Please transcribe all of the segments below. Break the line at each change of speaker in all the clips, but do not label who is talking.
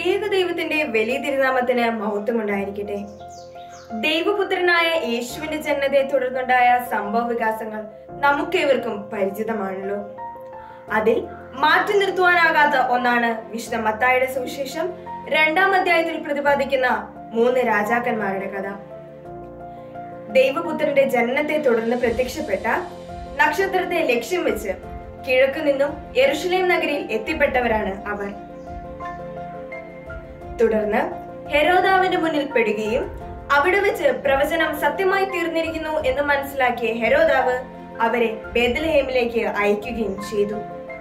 ത്രിയേക ദൈവത്തിന്റെ വലിയ തിരുനാമത്തിന് മഹത്വമുണ്ടായിരിക്കട്ടെ ദൈവപുത്രനായ യേശുവിന്റെ ജനനത്തെ തുടർന്നുണ്ടായ സംഭവ വികാസങ്ങൾ നമുക്കേവർക്കും പരിചിതമാണല്ലോ അതിൽ മാറ്റി നിർത്തുവാനാകാത്ത ഒന്നാണ് വിശുദ്ധ മത്തായുടെ സുവിശേഷം രണ്ടാം അധ്യായത്തിൽ പ്രതിപാദിക്കുന്ന മൂന്ന് രാജാക്കന്മാരുടെ കഥ ദൈവപുത്രന്റെ ജനനത്തെ തുടർന്ന് പ്രത്യക്ഷപ്പെട്ട നക്ഷത്രത്തെ ലക്ഷ്യം വെച്ച് കിഴക്കു നിന്നും യെരുഷലേം നഗരിയിൽ എത്തിപ്പെട്ടവരാണ് അവർ തുടർന്ന് ഹെരോദാവിന്റെ മുന്നിൽ പെടുകയും അവിടെ വെച്ച് പ്രവചനം സത്യമായി തീർന്നിരിക്കുന്നു എന്ന് മനസ്സിലാക്കിയ ഹെരോദാവ് അവരെ ബേദലഹേമിലേക്ക് അയക്കുകയും ചെയ്തു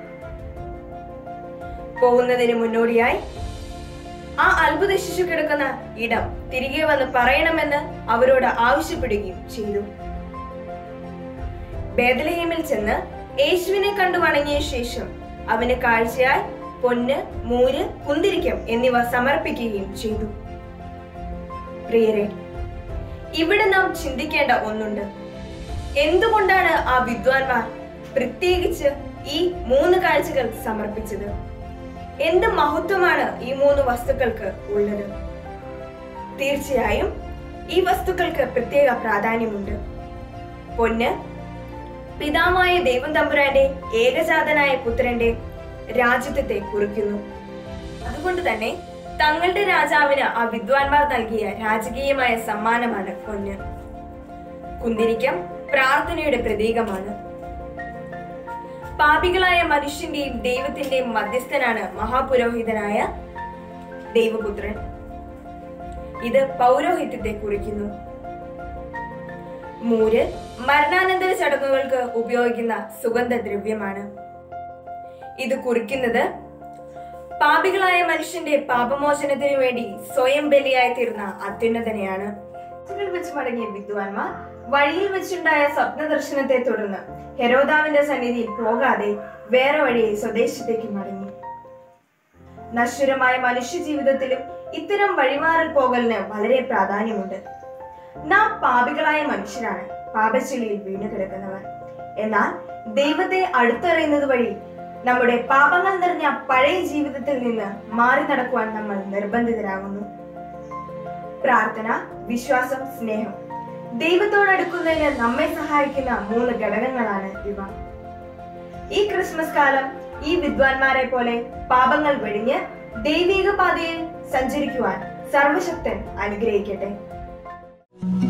പോകുന്നതിന് മുന്നോടിയായി ആ അത്ഭുത ശിശു കിടക്കുന്ന ഇടം തിരികെ വന്ന് പറയണമെന്ന് അവരോട് ആവശ്യപ്പെടുകയും ചെയ്തു ബേദലഹേമിൽ ചെന്ന് യേശുവിനെ കണ്ടു വണങ്ങിയ ശേഷം അവന് കാഴ്ചയായി പൊന്ന് മൂര് കുന്തിരിക്കം എന്നിവ സമർപ്പിക്കുകയും ചെയ്തു പ്രിയരെ ഇവിടെ നാം ചിന്തിക്കേണ്ട ഒന്നുണ്ട് എന്തുകൊണ്ടാണ് ആ വിദ്വാൻമാർ പ്രത്യേകിച്ച് ഈ മൂന്ന് കാഴ്ചകൾ സമർപ്പിച്ചത് എന്ത് മഹത്വമാണ് ഈ മൂന്ന് വസ്തുക്കൾക്ക് ഉള്ളത് തീർച്ചയായും ഈ വസ്തുക്കൾക്ക് പ്രത്യേക പ്രാധാന്യമുണ്ട് പൊന്ന് പിതാവായ ദൈവം തമ്പുരാന്റെ ഏകജാതനായ പുത്രന്റെ രാജ്യത്വത്തെ കുറിക്കുന്നു അതുകൊണ്ട് തന്നെ തങ്ങളുടെ രാജാവിന് ആ വിദ്വാൻമാർ നൽകിയ രാജകീയമായ സമ്മാനമാണ് പൊന്ന് കുന്തിരിക്കം പ്രാർത്ഥനയുടെ പ്രതീകമാണ് പാപികളായ മനുഷ്യന്റെയും ദൈവത്തിന്റെയും മധ്യസ്ഥനാണ് മഹാപുരോഹിതനായ ദൈവപുത്രൻ ഇത് പൗരോഹിത്യത്തെ കുറിക്കുന്നു മൂര് മരണാനന്തര ചടങ്ങുകൾക്ക് ഉപയോഗിക്കുന്ന സുഗന്ധദ്രവ്യമാണ് ഇത് കുറിക്കുന്നത് പാപികളായ മനുഷ്യന്റെ പാപമോചനത്തിനു വേണ്ടി സ്വയം ബലിയായി തീർന്ന അത്യുന്നതനെയാണ് വെച്ച് മടങ്ങിയ വിദ്വാൻമാർ വഴിയിൽ വെച്ചുണ്ടായ സ്വപ്ന ദർശനത്തെ തുടർന്ന് ഹെരോദാവിന്റെ സന്നിധിയിൽ പോകാതെ വേറെ വഴി സ്വദേശത്തേക്ക് മടങ്ങി നശ്വരമായ മനുഷ്യ ജീവിതത്തിലും ഇത്തരം വഴിമാറൽ പോകലിന് വളരെ പ്രാധാന്യമുണ്ട് നാം പാപികളായ മനുഷ്യരാണ് പാപശിലയിൽ വീണു കിടക്കുന്നവർ എന്നാൽ ദൈവത്തെ അടുത്തറിയുന്നത് വഴി നമ്മുടെ പാപങ്ങൾ നിറഞ്ഞ പഴയ ജീവിതത്തിൽ നിന്ന് മാറി നടക്കുവാൻ നമ്മൾ നിർബന്ധിതരാകുന്നു പ്രാർത്ഥന വിശ്വാസം സ്നേഹം ദൈവത്തോടടുക്കുന്നതിന് നമ്മെ സഹായിക്കുന്ന മൂന്ന് ഘടകങ്ങളാണ് ഇവ ഈ ക്രിസ്മസ് കാലം ഈ വിദ്വാൻമാരെ പോലെ പാപങ്ങൾ വെടിഞ്ഞ് ദൈവിക പാതയിൽ സഞ്ചരിക്കുവാൻ സർവശക്തൻ അനുഗ്രഹിക്കട്ടെ